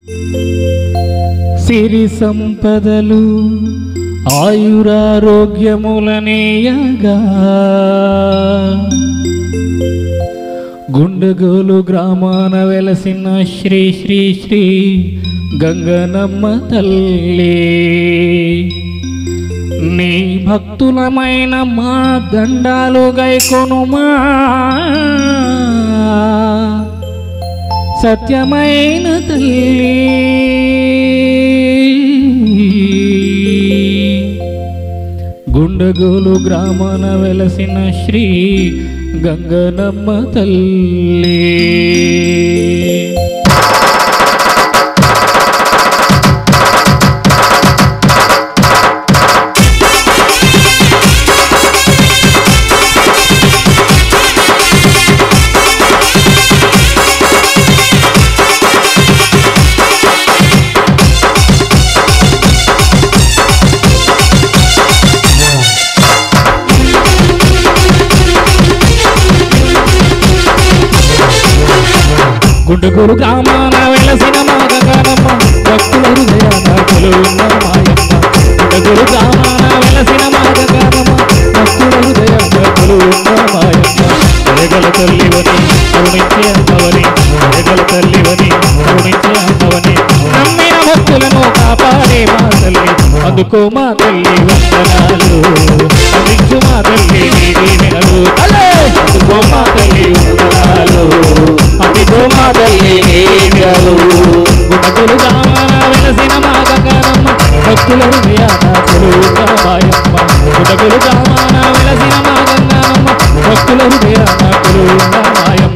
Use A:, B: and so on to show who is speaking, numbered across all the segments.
A: సిరి సంపదలు ఆయురారోగ్యములనేయగా గుండెగోలు గ్రామాన వెలసిన శ్రీ శ్రీ శ్రీ గంగనమ్మ తల్లి నీ భక్తులమైన మా దండాలు గైకొనుమా సత్యమైన తల్లి గుండగోలు గ్రామాన వెలసిన శ్రీ గంగనమ్మ తల్లి గుండగోలు గ్రామాన వెలసిన మా గంగనమ్మ భక్తుల హృదయాన కొలువున్న మాయమ్మ గుండగోలు గ్రామాన వెలసిన మా గంగనమ్మ భక్తుల హృదయాన కొలువున్న మాయమ్మ ఎగల తల్లివని కరుణించే అమ్మవని ఎగల తల్లివని కరుణించే అమ్మవని నమ్మిన భక్తులను కాపాడే మా తల్లి అందుకో మా తల్లి వందనాలు అందించు మా తల్లి నీ దీవెనలు అలే! అందుకో మా తల్లి వందనాలు అందుకో మా తల్లి నీ దీవెనలు గుణగులు గామాన వెలసిన మా గంగారమ్మ భక్తుల హృదయాన కొలువుగా మాయమ్మ గుణగులు గామాన వెలసిన మా గంగారమ్మ భక్తుల హృదయాన కొలువుగా మాయమ్మ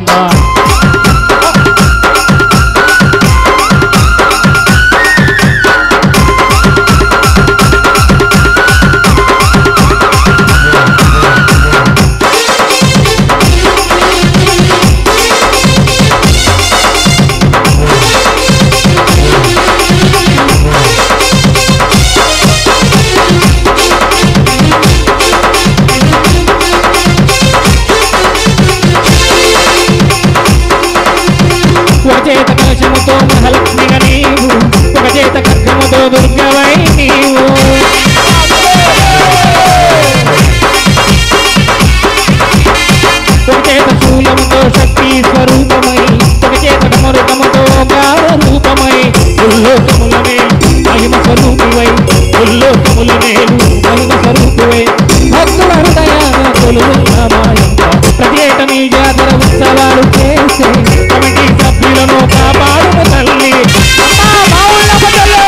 A: ఒక చేత కలశముతో మహాలక్ష్మిగా నీవు ఒక చేత ఖడ్గముతో దుర్గవై నీవు ఒక చేత శూలముతో శక్తి స్వరూపమై ఒక చేత డమరుకముతో గాఢ రూపమై ఉల్లోకములనే మహిమ స్వరూపివై ఉల్లోకములనే మహిమ స్వరూపివై భక్తుల హృదయాన కొలువున్న మాయమ్మ ప్రతి ఏట నీ జాతర ఉత్సవాలు చేసే కమిటీ సభ్యులను కాపాడుము తల్లి అమ్మా, మా ఊళ్ళమ్మ తల్లి!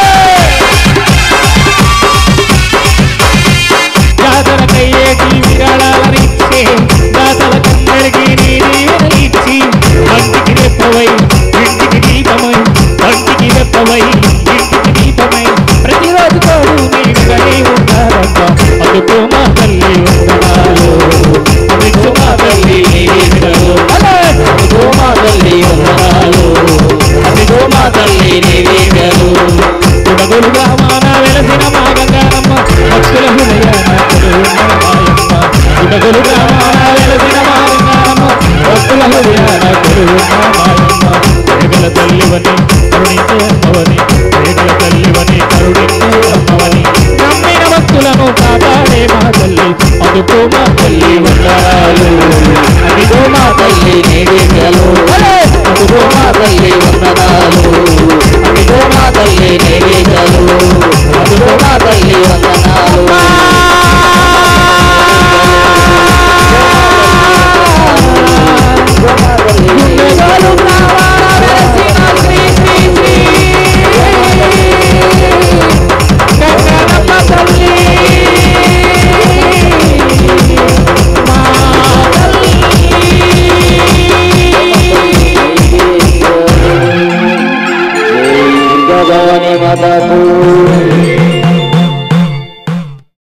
A: జాతరకయ్యేటి విరాళాలనిచ్చే దాతల కందరికి నీ దీవెనలిచ్చి అంటికి రెప్పవై ఇంటికి దీపమై అంటికి రెప్పవై ఇంటికి దీపమై ప్రతిరోజు తోడు నీడుగానే ఉంటారమ్మ అందుకో మా తల్లి వందనాలు అందుకో మా తల్లి నీ దీవెనలు అలే! అందుకో మా తల్లి వందనాలు అందుకో మా తల్లి నీ దీవెనలు గుడగులు గ్రామాన వెలసిన మా గంగారమ్మ భక్తుల హృదయాన కొలువున్న మాయమ్మ గుడగులు గ్రామాన వెలసిన మా గంగారమ్మ భక్తుల హృదయాన కొలువున్న మాయమ్మ వేగల తల్లివని కరుణించే అమ్మవని వేగల తల్లివని కరుణించే అమ్మవని నమ్మిన భక్తులను కాపాడే మా తల్లి అందుకో మా తల్లి వందనాలు అదిగో మా తల్లి నీడిగలు అదిగో మా తల్లి వందనాలు అదిగో మా తల్లి నీడిగలు అదిగో మా తల్లి వందనాలు గుండెగాలు కావాలా వెలసిన శ్రీ శ్రీ శ్రీ గంగనమ్మ తల్లి మా
B: భగవని మతకు